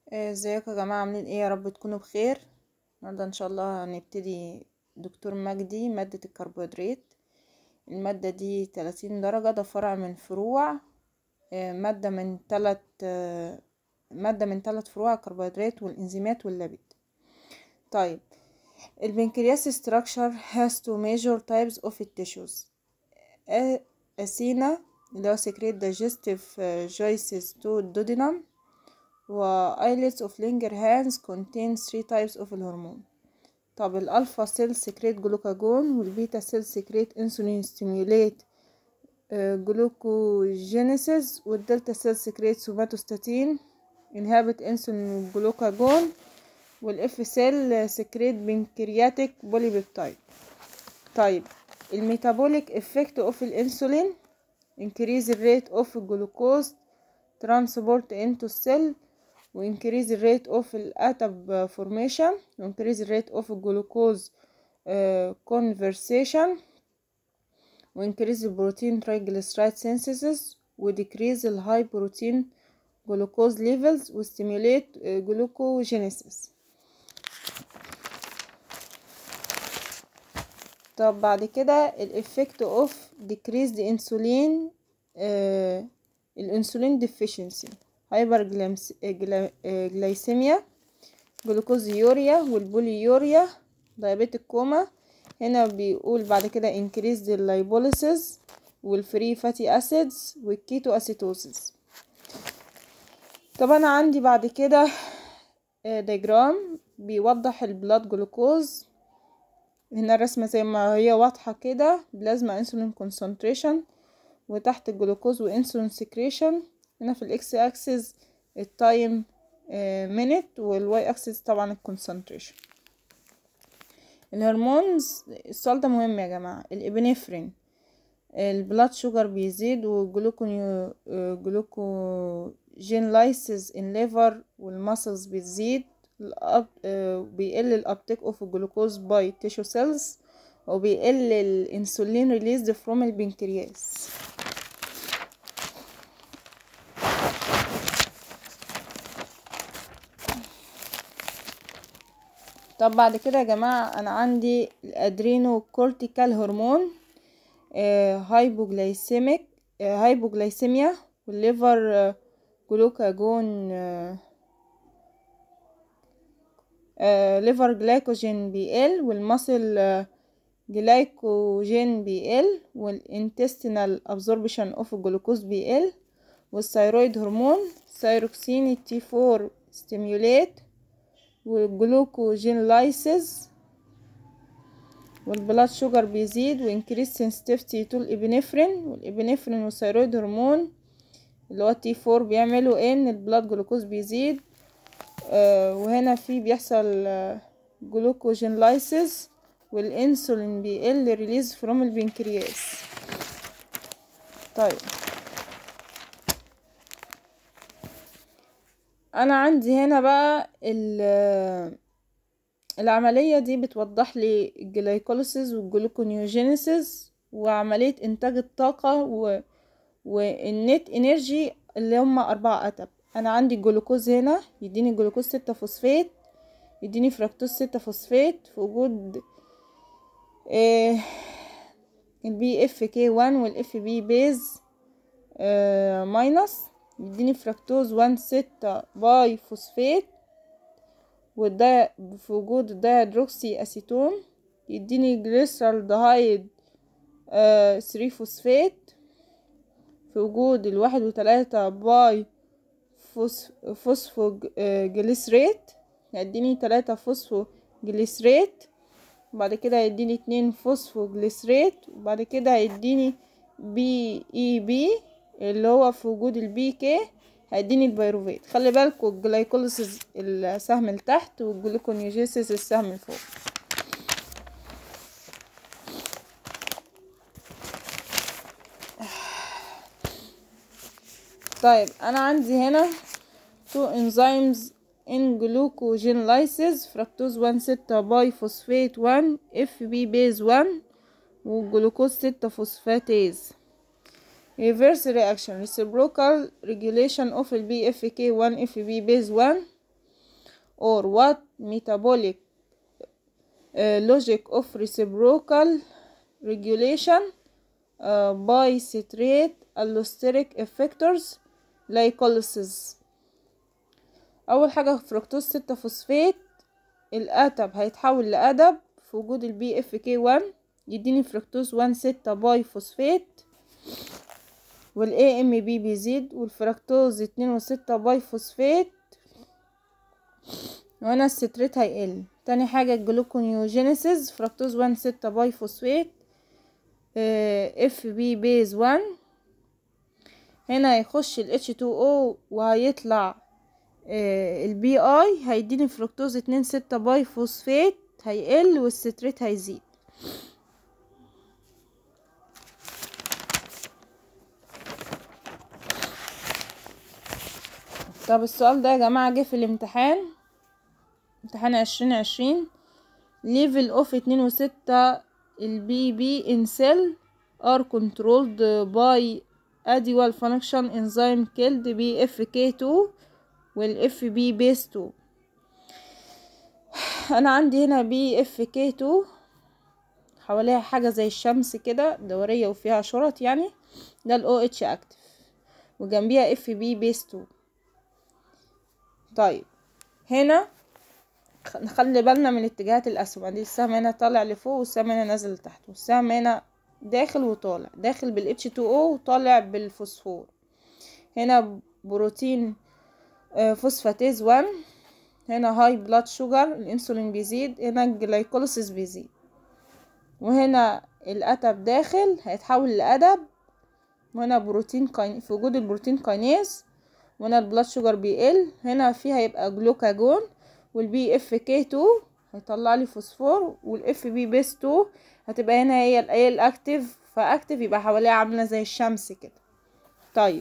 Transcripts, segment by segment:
آه، ازيكم يا جماعة عاملين ايه يا رب تكونوا بخير النهاردة ان شاء الله هنبتدي دكتور مجدي مادة الكربوهيدرات المادة دي 30 درجة ده فرع من فروع آه، مادة من تلت آه، مادة من تلت فروع الكربوهيدرات والانزيمات واللبد طيب البنكرياس structure has two major types of tissues آه، أثينا اللي هو secrete digestive آه، juices to duodenum و islets of Langerhans contain three types of الهرمون طب الألفا سيل سكريت جلوكاجون والبيتا سيل سكريت انسولين ستيميوليت جلوكوجينيسيس والدلتا سيل سكريت سوماتوستاتين inhibit انسولين جلوكاجون والاف سيل سكريت بنكرياتيك بوليبيبتايد طيب الميتابوليك افكت اوف الانسولين increase the rate of glucose transport into cell و increase the rate of atom formation و increase the rate of glucose uh, conversion و increase the protein triglyceride synthesis و decrease the high protein glucose levels و stimulate uh, glucogenesis طب بعد كده الافكت اوف decrease the insulin uh, الانسولين deficiency هايبر جلايسيميا جلوكوز يوريا والبوليوريا دايابيتك كوما هنا بيقول بعد كده increase the lipolysis والفري فاتي acids والكيتو اسيتوسيس طب انا عندي بعد كده ديجرام بيوضح البلاد جلوكوز هنا الرسمة زي ما هي واضحة كده بلازما انسولين كونسنتريشن وتحت الجلوكوز وانسولين سكريشن هنا في الاكس اكسس التايم مينت والواي اكسس طبعا الكونسنتريشن الهرمونز السؤال ده مهم يا جماعه الابنفرين البلاد شوجر بيزيد والجلوكونيو جلوكوجين لايسز ان ليفر والماسلز بتزيد بيقل الابتيك اوف الجلوكوز باي تيشو سيلز وبيقل الانسولين ريليزد فروم البنكرياس طب بعد كده يا جماعة أنا عندي الأدرينو كورتيكال هرمون آه هايبوجلايسيميك آه هايبوجلايسيميا والليفر آه جلوكاجون آه آه ليفر جلايكوجين بي ال والمصل آه جلايكوجين بي ال والانتستينال ابزوربشن اوف الجلوكوز بي ال والثيرويد هرمون ثيروكسين تي 4 ستيميوليت والجلوكوجين لايسز والبلاد شوجر بيزيد وانكريس سنسيتيفيتي تو الابنفرين والابنفرين والثيرويد هرمون اللي هو تي 4 بيعملوا ان البلاد جلوكوز بيزيد آه وهنا في بيحصل آه جلوكوجين لايسز والانسولين بيقل ريليز فروم البنكرياس طيب انا عندي هنا بقى العملية دي بتوضح لي الجلايكوليسيس والجلوكونيوجينيسيس وعملية انتاج الطاقة و... والنت انرجي اللي هما اربعة اتب انا عندي الجلوكوز هنا يديني جلوكوز ستة فوسفات يديني فركتوز ستة فوسفات في وجود آه البي اف كي وان والاف بي بيز آه ماينس يديني فركتوز وان ستة باي فوسفات والدا في وجود الدايدروكسي اسيتون يديني جليسرالدهايد آه ثري فوسفات في وجود الواحد وتلاتة باي فوس فوسفو جليسريت يديني تلاتة فوسفو جليسريت وبعد كده هيديني اتنين فوسفو جليسريت وبعد كده هيديني بي اي بي اللي هو في وجود البي كي هيديني البيروفيت خلي بالكوا الجلايكوليسيس السهم لتحت والجلوكونيوجيسيس السهم لفوق طيب انا عندي هنا two enzymes in glucogenolysis fructose 1 6 باي فوسفات 1 اف بي بيز 1 والجلوكوز 6 فوسفاتيز reverse reaction reciprocal regulation of ال BFK1 FB base 1 or what metabolic uh, logic of reciprocal regulation uh, by citrate allosteric effectors glycolysis اول حاجه فركتوز 6 فوسفات الاتب هيتحول لادب في وجود البي اف كي 1 يديني فركتوز 1 6 باي فوسفات والاي ام بي بيزيد والفركتوز 2 و6 باي فوسفات وهنا الستريت هيقل تاني حاجة الجلوكونيوجينيسيس فركتوز 1 6 باي فوسفات اف بي بيز 1 هنا هيخش ال H2O وهيطلع البي اي هيديني فركتوز 2 6 باي فوسفات هيقل والستريت هيزيد طب السؤال ده يا جماعة جه في الامتحان امتحان عشرين عشرين level of اتنين وستة البي بي in cell are controlled by adual function enzyme killed BFK2 والإف بي بيس 2 أنا عندي هنا بي اف كي 2 حواليها حاجة زي الشمس كده دورية وفيها شرط يعني ده الاو اتش اكتف وجنبيها اف بي بيس 2 طيب هنا نخلي بالنا من اتجاهات الأسهم دي السهم هنا طالع لفوق والسهم هنا نازل لتحت والسهم هنا داخل وطالع داخل بال H2O وطالع بالفوسفور هنا بروتين فوسفاتيز 1 هنا هاي بلاد شوجر الانسولين بيزيد هنا الجلايكوليسيس بيزيد وهنا الأتب داخل هيتحول لأدب وهنا بروتين كاين في وجود البروتين كاينيز وهنا البلاد شوجر بيقل هنا في هيبقى جلوكاجون والبي اف كي 2 هيطلع لي فوسفور والاف بي بيس 2 هتبقى هنا هي الايه الاكتف فاكتف يبقى حواليها عامله زي الشمس كده طيب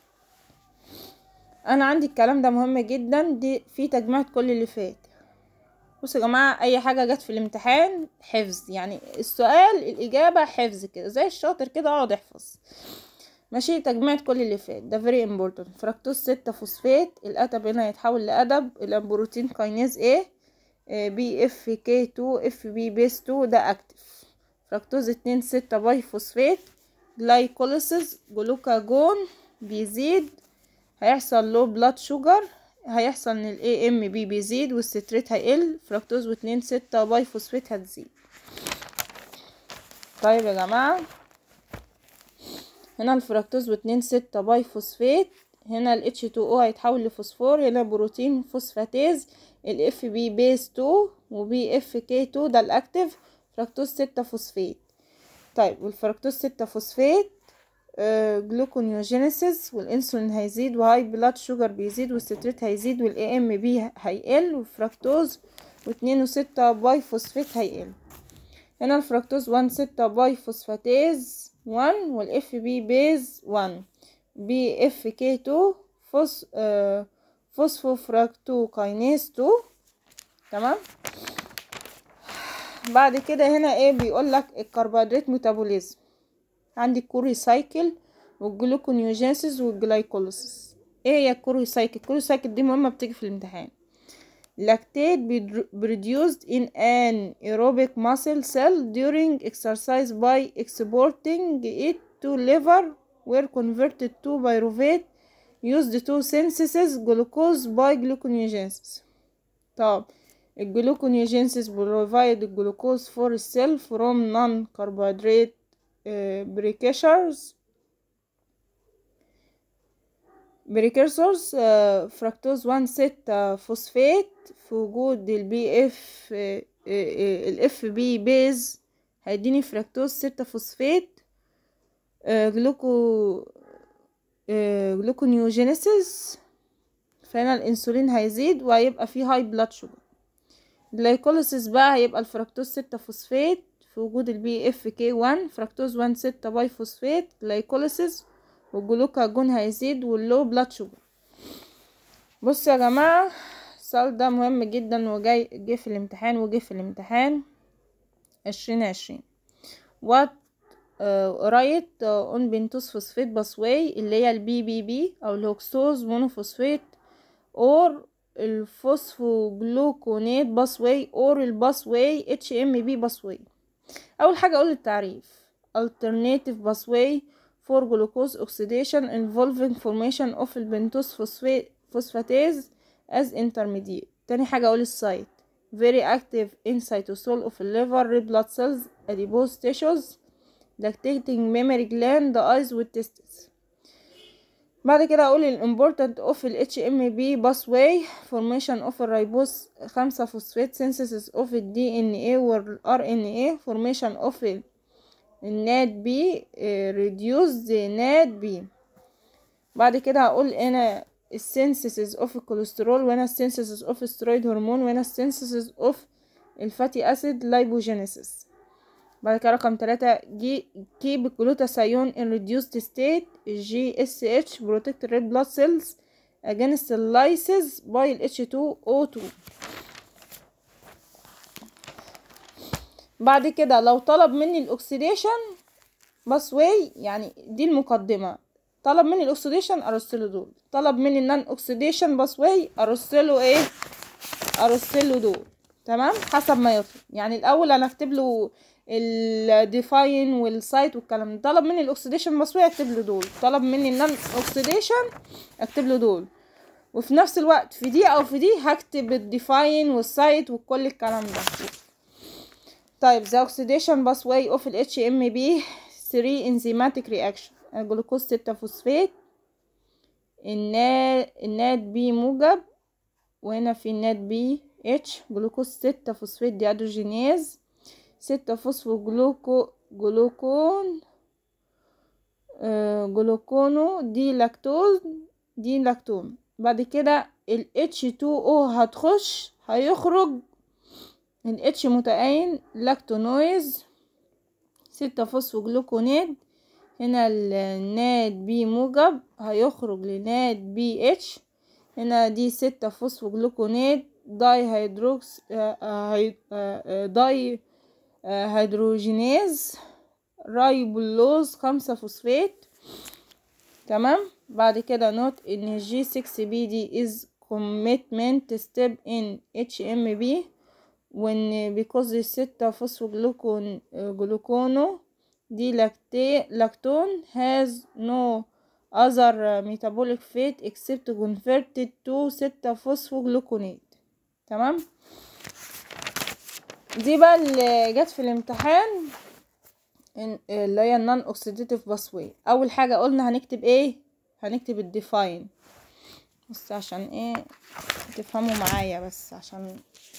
انا عندي الكلام ده مهم جدا دي في تجميع كل اللي فات بصوا يا جماعه اي حاجه جت في الامتحان حفظ يعني السؤال الاجابه حفظ كده زي الشاطر كده اقعد احفظ ماشي تجميع كل اللي فات ده very important فركتوز ستة فوسفات الاتب هنا هيتحول لادب الى بروتين كاينيز A بي اف كي 2 اف بي بيس 2 ده اكتف فركتوز اتنين ستة باي فوسفات جلايكوليسيس جلوكاجون بيزيد هيحصل لو بلاد شوجر هيحصل ان الاي ام بي بيزيد والستريت هيقل فركتوز واتنين ستة باي فوسفات هتزيد طيب يا جماعة هنا الفركتوز واتنين ستة باي فوسفات هنا ال H2O هيتحول لفوسفور هنا بروتين فوسفاتيز ال FB بيز 2 و BFK2 ده الاكتف فركتوز ستة فوسفات طيب والفركتوز ستة فوسفات آه جلوكونيوجينيسيس والانسولين هيزيد وهاي بلاد شوجر بيزيد والستريت هيزيد والاي ام بي هيقل والفركتوز واتنين وستة باي فوسفات هيقل هنا الفركتوز وان ستة باي فوسفاتيز 1 والاف بي بيز 1 بي اف كي 2 فوس آه فوسفوفراكتو كاينيز 2 تمام بعد كده هنا ايه بيقول لك الكربوهيدرات ميتابوليزم عندي الكوري سايكل والجلوكونيوجينيسيس والجلايكوليسيس ايه هي الكوري سايكل الكوري سايكل دي مهمه بتيجي في الامتحان lactate produced in an aerobic muscle cell during exercise by exporting it to liver were converted to pyruvate used to synthesis glucose by gluconeogenesis طب الجلوكونيوجينسيس provide glucose for cell from non-carbohydrate uh, precursors precursors uh, fructose 1 6 فوسفات في وجود البي اف الاف بي بيز هيديني فركتوز 6 فوسفات جلوكو جلوكونيوجينيسيس فهنا الانسولين هيزيد وهيبقى فيه هاي بلاد شوجر جلايكوليسيس بقى هيبقى الفركتوز 6 فوسفات في وجود البي اف كي 1 فركتوز 1 6 باي فوسفات جلايكوليسيس والجلوكاجون هيزيد واللو بلاد شوجر بصوا يا جماعه السؤال ده مهم جدا وجاي جه في الامتحان وجه في الامتحان عشرين عشرين وات رايت اون بنتوز فوسفات باسواي اللي هي البي بي بي او الهوكسوز مونوفوسفات اور الفوسفوجلوكونات باسواي اور الباسواي اتش ام بي باسواي اول حاجه اقول التعريف alternative pathway for glucose oxidation involving formation of البنتوز phosphatase as intermediate تاني حاجة أقول السايت very active in cytosol of liver red blood cells adipose tissues lactating mammary gland the eyes والtestes بعد كده اقول ال important of ال HMB pathway formation of الريبوس خمسة فوسفات synthesis of ال DNA وال RNA formation of ال الناد بي reduce ناد بي بعد كده هقول انا السينثيسيس اوف الكوليسترول وانا السينثيسيس اوف السترويد هرمون وانا السينثيسيس اوف الفاتي اسيد لايبوجينيسيس بعد كده رقم تلاتة جي كيب الجلوتاثيون in reduced state جي اس اتش protect red blood cells against lysis by ال H2O2 بعد كده لو طلب مني الاكسيديشن باسواي يعني دي المقدمة طلب مني الاكسيديشن ارسله دول طلب مني النان اوكسيديشن باسواي ارسله ايه ارسله دول تمام حسب ما يطلب يعني الاول انا اكتب له الديفاين والسايت والكلام ده طلب مني الاكسيديشن باسواي اكتب له دول طلب مني النان اوكسيديشن اكتب له دول وفي نفس الوقت في دي او في دي هكتب الديفاين والسايت وكل الكلام ده طيب the oxidation pathway of ال HMB 3 enzymatic reaction الجلوكوز ستة فوسفات الناد الناد بي موجب وهنا في الناد بي اتش جلوكوز ستة فوسفات دي ادروجينيز ستة فوسفو جلوكو جلوكون آه جلوكونو دي لاكتوز دي لاكتون بعد كده ال H2O هتخش هيخرج ال H متأين لاكتونويز ستة فوسفو جلوكونات هنا الناد بي موجب هيخرج لناد بي اتش هنا دي ستة فوسفو جلوكونات داي هيدروكس آه آه داي هيدروجينيز رايبولوز خمسة فوسفات تمام بعد كده نوت ان جي 6 بي دي is commitment step in HMB when because الستة فوسفوجلوكون جلوكونو دي لاكتي لاكتون has no other metabolic fate except converted to ستة فوسفوجلوكونات تمام دي بقى اللي جت في الامتحان اللي هي النون اوكسيديتيف باسوي اول حاجه قلنا هنكتب ايه هنكتب الديفاين بس عشان ايه تفهموا معايا بس عشان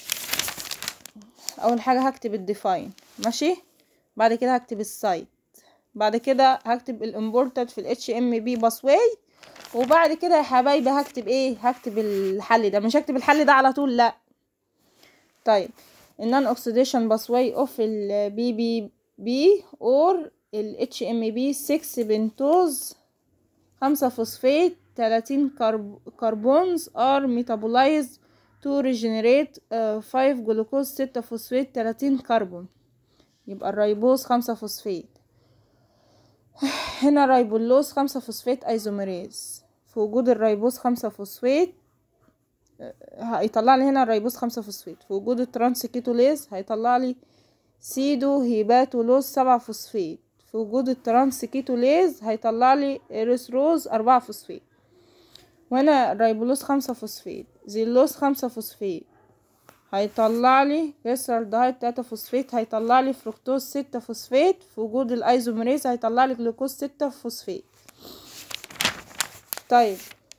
اول حاجه هكتب الديفاين ماشي بعد كده هكتب السايت بعد كده هكتب الامبورتد في الاتش ام بي باسواي وبعد كده يا حبايبي هكتب ايه هكتب الحل ده مش هكتب الحل ده على طول لا طيب النون اوكسيديشن باسواي اوف البي بي بي اور ال اتش ام بي 6 بنتوز خمسة فوسفات 30 كرب... كربونز ار ميتابولايزد to regenerate uh, 5 جلوكوز 6 فوسفات 30 كربون يبقى الريبوز خمسة فوسفات هنا ريبولوز خمسة فوسفات ايزوميريز في وجود الريبوز خمسة فوسفات هيطلع لي هنا الريبوز خمسة فوسفات في وجود الترانس كيتوليز هيطلع لي سيدو هيباتولوز سبعة فوسفات في وجود الترانس كيتوليز هيطلع لي اريثروز أربعة فوسفات وهنا الريبولوز خمسة فوسفات زيلوز خمسة فوسفات هيطلع لي جليسرالدهايد تلاتة فوسفات هيطلع لي فركتوز ستة فوسفات في وجود الايزوميريز هيطلع لي جلوكوز ستة فوسفات طيب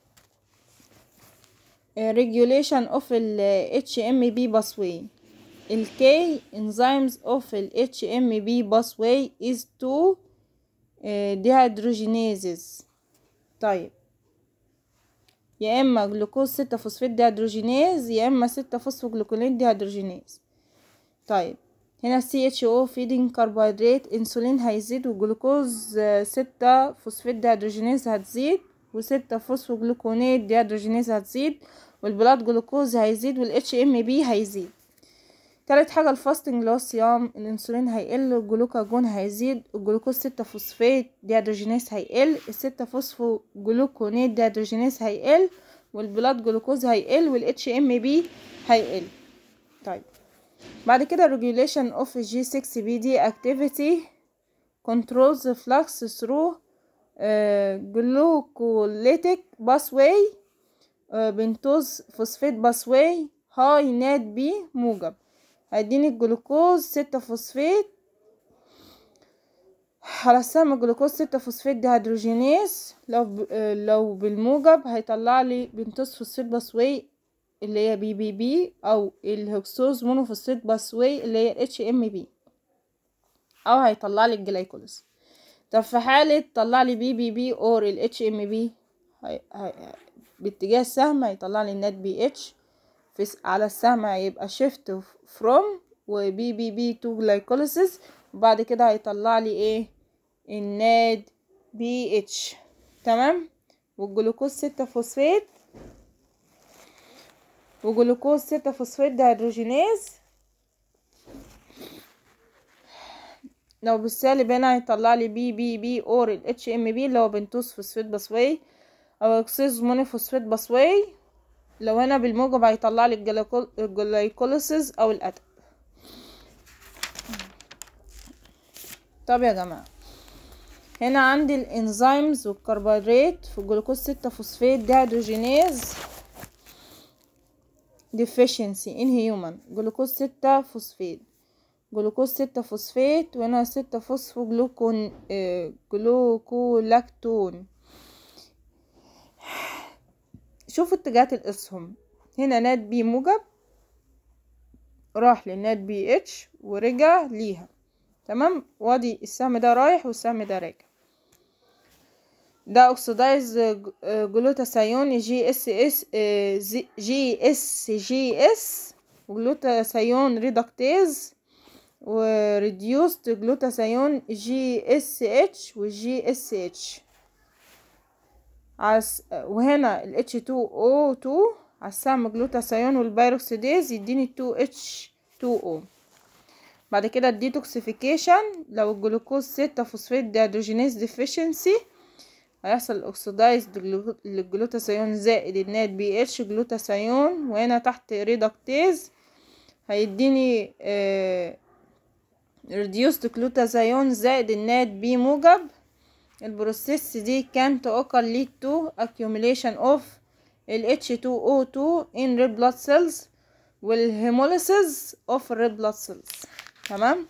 regulation of ال HMB pathway ال K enzymes of ال HMB pathway is to dehydrogenases طيب يا اما جلوكوز ستة فوسفات ديهيدروجينيز يا اما ستة فوسفوجلوكونات ديهيدروجينيز طيب هنا سي اتش او فيدنج كربوهيدرات انسولين هيزيد والجلوكوز ستة فوسفات ديهيدروجينيز هتزيد وستة فوسفوجلوكونات ديهيدروجينيز هتزيد والبلاد جلوكوز هيزيد والاتش ام بي هيزيد تالت حاجة الفاستنج اللي هو الصيام الانسولين هيقل الجلوكاجون هيزيد الجلوكوز ستة فوسفات ديهيدروجينيز هيقل الستة فوسفو جلوكونات ديهيدروجينيز هيقل والبلاد جلوكوز هيقل والاتش ام بي هيقل طيب بعد كده regulation of G6PD activity controls the flux through uh, glucolytic pathway uh, بنتوز فوسفات باثواي هاي نات بي موجب هيديني الجلوكوز ستة فوسفات على السهم الجلوكوز ستة فوسفات دي هيدروجينيز لو ب... آه، لو بالموجب هيطلع لي بنتوز فوسفات باثواي اللي هي بي بي بي او الهكسوز مونوفوسفات باثواي اللي هي اتش ام بي او هيطلع لي الجلايكوليز طب في حالة طلع لي بي بي بي اور الاتش ام بي باتجاه السهم هيطلع لي النات بي اتش في س- على السهم هيبقى شيفت فروم وبي بي بي تو جلايكوليسيس وبعد كده هيطلع لي ايه الناد بي اتش تمام والجلوكوز ستة فوسفات وجلوكوز ستة فوسفات دهيدروجينيز لو بالسالب هنا هيطلع لي بي بي بي اور الاتش ام بي اللي هو بنتوز فوسفات بصوي او اكسيز مونوفوسفات بصوي لو هنا بالموجب هيطلع لي الجلايكول- الجلايكوليسيز او الاتب طب يا جماعه هنا عندي الانزيمز والكربوهيدرات في الجلوكوز ستة فوسفات دهيدروجينيز deficiency in human جلوكوز ستة فوسفات جلوكوز ستة فوسفات وهنا ستة فوسفو جلوكون آه، جلوكولاكتون شوفوا اتجاهات الاسهم هنا نات بي موجب راح للنات بي اتش ورجع ليها تمام وادي السهم ده رايح والسهم ده راجع ده اوكسيدايز جلوتاثيون جي اس اس جي اس جي اس وجلوتاثيون ريدكتيز وريديوست جلوتاثيون جي اس اتش والجي اس اتش عس وهنا ال H2O2 على السهم جلوتاثيون والبيروكسيديز يديني 2H2O بعد كده الديتوكسيفيكيشن لو الجلوكوز ستة فوسفات ديهيدروجينيز ديفيشنسي هيحصل اوكسيدايز للجلوتاثيون زائد النات بي اتش جلوتاثيون وهنا تحت ريدكتيز هيديني آه reduced glutathione زائد النات بي موجب البروسيس دي كان تؤكل lead to accumulation of ال H2O2 in red blood cells والهيموليسيس of red blood cells تمام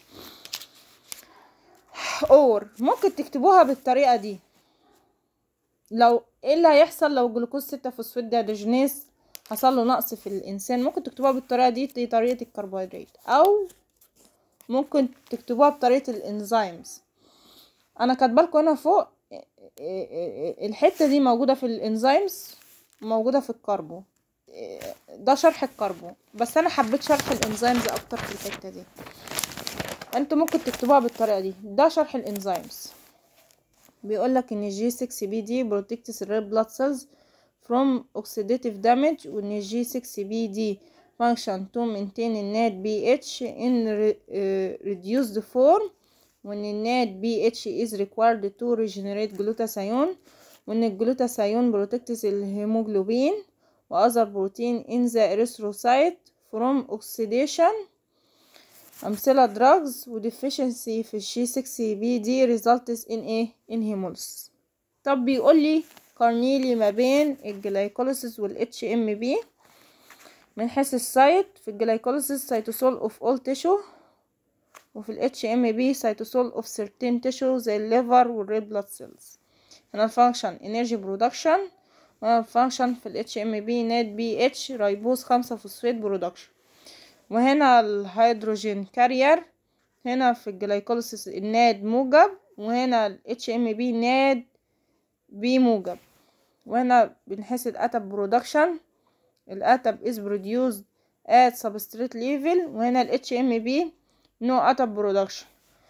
اور ممكن تكتبوها بالطريقة دي لو ايه اللي هيحصل لو جلوكوز ستة فوسفات ديهيدروجينيز حصل له نقص في الانسان ممكن تكتبوها بالطريقة دي دي طريقة الكربوهيدرات او ممكن تكتبوها بطريقة الانزيمز انا كاتبالكوا هنا فوق الحتة دي موجودة في الانزيمز موجودة في الكربو ده شرح الكربو بس انا حبيت شرح الانزيمز اكتر في الحتة دي انتوا ممكن تكتبوها بالطريقة دي ده شرح الانزيمز بيقولك ان جي 6 بي دي protects red blood cells from oxidative damage وان جي 6 بي دي function to maintain النات بي اتش in re- uh, reduced form وان النات بي اتش is required to regenerate glutathione وان الجلوتاثيون protects الهيموجلوبين و other protein in the erythrocyte from oxidation أمثلة drugs و deficiency في الجي 6 بي دي results in ايه in hemolysis طب بيقول لي قارنيلي ما بين الجلايكوليسيس وال HMB من حيث السايت في الجلايكوليسيس سيتوسول اوف اول تيشو وفي ال HMB سيتوسول اوف certain تيشو زي الليفر والريد بلاد سيلز هنا الفانكشن انرجي برودكشن وهنا الفانكشن في ال HMB نات بي اتش رايبوز خمسة فوسفات برودكشن وهنا الهيدروجين كارير هنا في الجلايكوليسيس الناد موجب وهنا ال HMB ناد بي موجب وهنا بنحس الاتب برودكشن الاتب is produced at substrate level وهنا ال HMB no atom production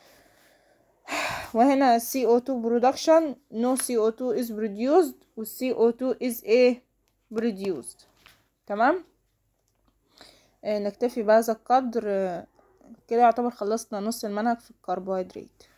وهنا CO2 production no CO2 is produced وال CO2 is a produced تمام آه، نكتفي بهذا القدر آه، كده يعتبر خلصنا نص المنهج في الكربوهيدرات